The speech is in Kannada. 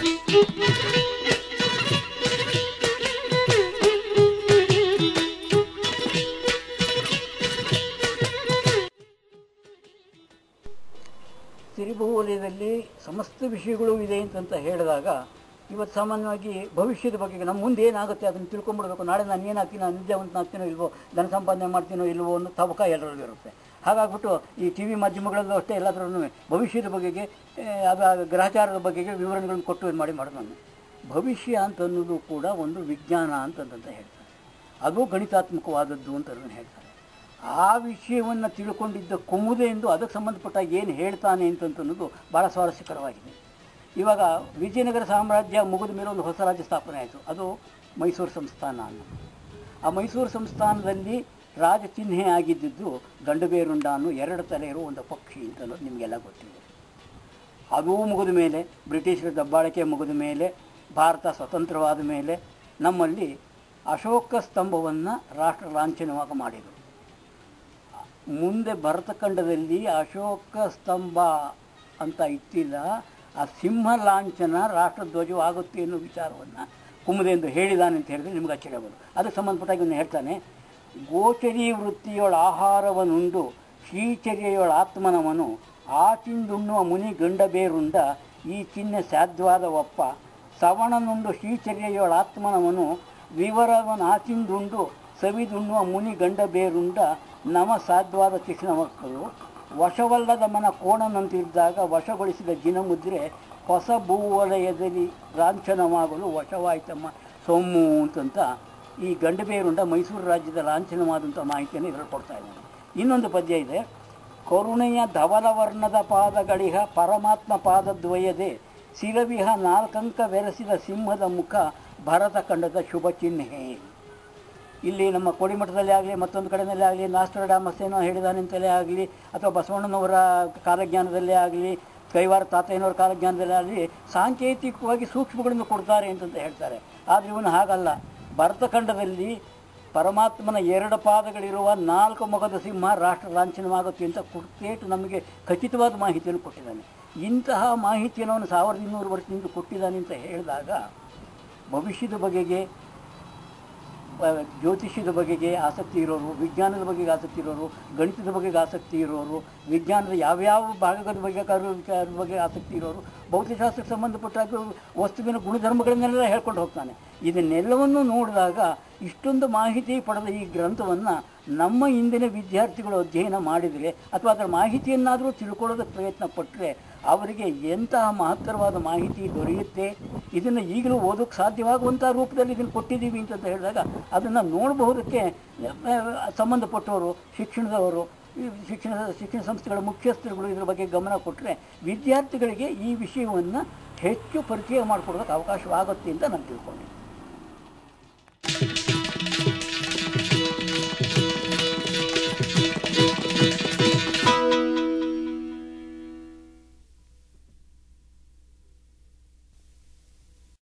ಸಿರಿಭೂವಲಯದಲ್ಲಿ ಸಮಸ್ತ ವಿಷಯಗಳು ಇದೆ ಅಂತಂತ ಹೇಳಿದಾಗ ಇವತ್ತು ಸಾಮಾನ್ಯವಾಗಿ ಭವಿಷ್ಯದ ಬಗ್ಗೆ ನಮ್ಮ ಮುಂದೆ ಏನಾಗುತ್ತೆ ಅದನ್ನು ತಿಳ್ಕೊಂಬಿಡ್ಬೇಕು ನಾಳೆ ನಾನು ಏನಾಗ್ತೀನಿ ನಾನು ವಿದ್ಯಾವಂತನಾಗ್ತೀನೋ ಇಲ್ವೋ ಧನ ಸಂಪಾದನೆ ಮಾಡ್ತೀನೋ ಇಲ್ವೋ ಅನ್ನೋ ತವಕ ಎಲ್ಲರಲ್ಲೂ ಇರುತ್ತೆ ಹಾಗಾಗ್ಬಿಟ್ಟು ಈ ಟಿ ವಿ ಮಾಧ್ಯಮಗಳಲ್ಲೂ ಅಷ್ಟೇ ಎಲ್ಲದರಲ್ಲೂ ಭವಿಷ್ಯದ ಬಗೆಗೆ ಆ, ಅದು ಗ್ರಹಚಾರದ ಬಗೆಗೆ ವಿವರಣೆಗಳನ್ನು ಕೊಟ್ಟು ಇದು ಮಾಡಿ ಮಾಡೋದು ನಾನು ಭವಿಷ್ಯ ಅಂತ ಅನ್ನೋದು ಕೂಡ ಒಂದು ವಿಜ್ಞಾನ ಅಂತಂತ ಹೇಳ್ತಾರೆ ಅದು ಗಣಿತಾತ್ಮಕವಾದದ್ದು ಅಂತ ಅದನ್ನು ಹೇಳ್ತಾರೆ ಆ ವಿಷಯವನ್ನು ತಿಳ್ಕೊಂಡಿದ್ದ ಕುಮುದೆ ಎಂದು ಅದಕ್ಕೆ ಸಂಬಂಧಪಟ್ಟ ಏನು ಹೇಳ್ತಾನೆ ಅಂತನ್ನೋದು ಭಾಳ ಸ್ವಾರಸ್ಯಕರವಾಗಿದೆ ಇವಾಗ ವಿಜಯನಗರ ಸಾಮ್ರಾಜ್ಯ ಮುಗಿದ ಮೇಲೆ ಒಂದು ಹೊಸ ರಾಜ್ಯ ಸ್ಥಾಪನೆ ಆಯಿತು ಅದು ಮೈಸೂರು ಸಂಸ್ಥಾನ ಅನ್ನೋದು ಆ ಮೈಸೂರು ಸಂಸ್ಥಾನದಲ್ಲಿ ರಾಜ ಚಿಹ್ನೆ ಆಗಿದ್ದಿದ್ದು ಗಂಡುಬೇರುಂಡ ಅನ್ನೋ ಎರಡು ತಲೆ ಇರುವ ಒಂದು ಪಕ್ಷಿ ಅಂತ ಅನ್ನೋದು ನಿಮಗೆಲ್ಲ ಗೊತ್ತಿದೆ ಅದೂ ಮುಗಿದ ಮೇಲೆ ಬ್ರಿಟಿಷರ ದಬ್ಬಾಳಿಕೆ ಮುಗಿದ ಮೇಲೆ ಭಾರತ ಸ್ವತಂತ್ರವಾದ ಮೇಲೆ ನಮ್ಮಲ್ಲಿ ಅಶೋಕ ಸ್ತಂಭವನ್ನು ರಾಷ್ಟ್ರ ಲಾಂಛನವಾಗಿ ಮಾಡಿದರು ಮುಂದೆ ಭರತಖಂಡದಲ್ಲಿ ಅಶೋಕ ಸ್ತಂಭ ಅಂತ ಇಟ್ಟಿಲ್ಲ ಆ ಸಿಂಹ ಲಾಂಛನ ರಾಷ್ಟ್ರಧ್ವಜವಾಗುತ್ತೆ ಅನ್ನೋ ವಿಚಾರವನ್ನು ಕುಮುದೆಂದು ಹೇಳಿದಾನೆ ಅಂತ ಹೇಳಿದ್ರೆ ನಿಮ್ಗೆ ಅಚ್ಚರಿಯಾಗೋದು ಅದಕ್ಕೆ ಸಂಬಂಧಪಟ್ಟಾಗ ಇವನು ಹೇಳ್ತಾನೆ ಗೋಚರಿ ವೃತ್ತಿಯೊಳ ಆಹಾರವನ್ನುಂಡು ಶ್ರೀಚರ್ಯೆಯೊಳ ಆತ್ಮನವನು ಆ ತಿಂದುಣ್ಣುವ ಮುನಿ ಗಂಡ ಬೇರುಂಡ ಈ ಚಿಹ್ನೆ ಸಾಧ್ಯವಾದ ಒಪ್ಪ ಸವಣನುಂಡು ಶ್ರೀಚರ್ಯೆಯೊಳ ಆತ್ಮನವನು ವಿವರವನ ಆಚಿಂದುಂಡು ಸವಿದುಣ್ಣುವ ಮುನಿ ಗಂಡ ಬೇರುಂಡ ನಮ ಸಾಧ್ಯವಾದ ಶಿಕ್ಷಣ ಮಕ್ಕಳು ವಶವಲ್ಲದ ಮನ ಕೋಣನಂತಿದ್ದಾಗ ವಶಗೊಳಿಸಿದ ಜಿನಮುದ್ರೆ ಹೊಸ ಭೂವಲಯದಲ್ಲಿ ಲಾಂಛನವಾಗಲು ವಶವಾಯಿತಮ್ಮ ಸೊಮ್ಮು ಅಂತಂತ ಈ ಗಂಡಬೇರುಂಡ ಮೈಸೂರು ರಾಜ್ಯದ ಲಾಂಛನವಾದಂಥ ಮಾಹಿತಿಯನ್ನು ಇದರಲ್ಲಿ ಕೊಡ್ತಾ ಇದ್ದಾನೆ ಇನ್ನೊಂದು ಪದ್ಯ ಇದೆ ಕರುಣೆಯ ಧವಲವರ್ಣದ ಪಾದಗಳಿಹ ಪರಮಾತ್ಮ ಪಾದದ್ವಯದೆ ಸಿರವಿಹ ನಾಲ್ಕಂಕ ಬೆರೆಸಿದ ಸಿಂಹದ ಮುಖ ಭರತ ಖಂಡದ ಶುಭ ಚಿಹ್ನೆ ಇಲ್ಲಿ ನಮ್ಮ ಕೋಡಿಮಠದಲ್ಲಿ ಆಗಲಿ ಮತ್ತೊಂದು ಕಡೆಯಲ್ಲೇ ಆಗಲಿ ನಾಸ್ಟ್ರಡಾಮಸ್ ಏನೋ ಹೇಳಿದಾನೆ ಅಂತಲೇ ಆಗಲಿ ಅಥವಾ ಬಸವಣ್ಣನವರ ಕಾಲಜ್ಞಾನದಲ್ಲೇ ಆಗಲಿ ಕೈವಾರ ತಾತಯ್ಯನವರ ಕಾಲಜ್ಞಾನದಲ್ಲೇ ಆಗಲಿ ಸಾಂಕೇತಿಕವಾಗಿ ಸೂಕ್ಷ್ಮಗಳನ್ನು ಕೊಡ್ತಾರೆ ಅಂತಂತ ಹೇಳ್ತಾರೆ ಆದರೆ ಇವನು ಹಾಗಲ್ಲ ಭರತಖಂಡದಲ್ಲಿ ಪರಮಾತ್ಮನ ಎರಡು ಪಾದಗಳಿರುವ ನಾಲ್ಕು ಮೊಗದ ಸಿಂಹ ರಾಷ್ಟ್ರ ಲಾಂಛನವಾಗುತ್ತೆ ಅಂತ ಕುರ್ತೇಟು ನಮಗೆ ಖಚಿತವಾದ ಮಾಹಿತಿಯನ್ನು ಕೊಟ್ಟಿದ್ದಾನೆ ಇಂತಹ ಮಾಹಿತಿಯನ್ನು ಅವನು ಸಾವಿರದ ಇನ್ನೂರು ವರ್ಷದಿಂದ ಕೊಟ್ಟಿದ್ದಾನೆ ಅಂತ ಹೇಳಿದಾಗ ಭವಿಷ್ಯದ ಬಗೆಗೆ ಆ, ಜ್ಯೋತಿಷ್ಯದ ಬಗೆಗೆ ಆಸಕ್ತಿ ಇರೋರು ವಿಜ್ಞಾನದ ಬಗೆಗೆ ಆಸಕ್ತಿ ಇರೋರು ಗಣಿತದ ಬಗೆಗೆ ಆಸಕ್ತಿ ಇರೋರು ವಿಜ್ಞಾನದ ಯಾವ್ಯಾವ ಭಾಗದ ಬಗ್ಗೆ ಕರು- ವಿಚಾರದ ಬಗ್ಗೆ ಆಸಕ್ತಿ ಇರೋರು ಭೌತಶಾಸ್ತ್ರಕ್ಕೆ ಸಂಬಂಧಪಟ್ಟಾಗ ವಸ್ತುವಿನ ಗುಣಧರ್ಮಗಳನ್ನೆಲ್ಲ ಹೇಳ್ಕೊಂಡು ಹೋಗ್ತಾನೆ ಇದನ್ನೆಲ್ಲವನ್ನು ನೋಡಿದಾಗ ಇಷ್ಟೊಂದು ಮಾಹಿತಿ ಪಡೆದ ಈ ಗ್ರಂಥವನ್ನು ನಮ್ಮ ಇಂದಿನ ವಿದ್ಯಾರ್ಥಿಗಳು ಅಧ್ಯಯನ ಮಾಡಿದರೆ ಅಥವಾ ಅದರ ಮಾಹಿತಿಯನ್ನಾದರೂ ತಿಳ್ಕೊಳ್ಳೋದಕ್ಕೆ ಪ್ರಯತ್ನ ಪಟ್ಟರೆ ಅವರಿಗೆ ಎಂತಹ ಮಹತ್ತರವಾದ ಮಾಹಿತಿ ದೊರೆಯುತ್ತೆ ಇದನ್ನು ಈಗಲೂ ಓದೋಕ್ಕೆ ಸಾಧ್ಯವಾಗುವಂಥ ರೂಪದಲ್ಲಿ ಇದನ್ನು ಕೊಟ್ಟಿದ್ದೀವಿ ಅಂತ ಹೇಳಿದಾಗ ಅದನ್ನು ನೋಡಬಹುದಕ್ಕೆ ಆ, ಸಂಬಂಧಪಟ್ಟವರು ಶಿಕ್ಷಣದವರು ಈ ಶಿಕ್ಷಣ ಶಿಕ್ಷಣ ಸಂಸ್ಥೆಗಳ ಮುಖ್ಯಸ್ಥರುಗಳು ಇದರ ಬಗ್ಗೆ ಗಮನ ಕೊಟ್ಟರೆ ವಿದ್ಯಾರ್ಥಿಗಳಿಗೆ ಈ ವಿಷಯವನ್ನು ಹೆಚ್ಚು ಪರಿಚಯ ಮಾಡಿಕೊಡೋದಕ್ಕೆ ಅವಕಾಶವಾಗುತ್ತೆ ಅಂತ ನಾನು ತಿಳ್ಕೊಂಡಿದ್ದೀನಿ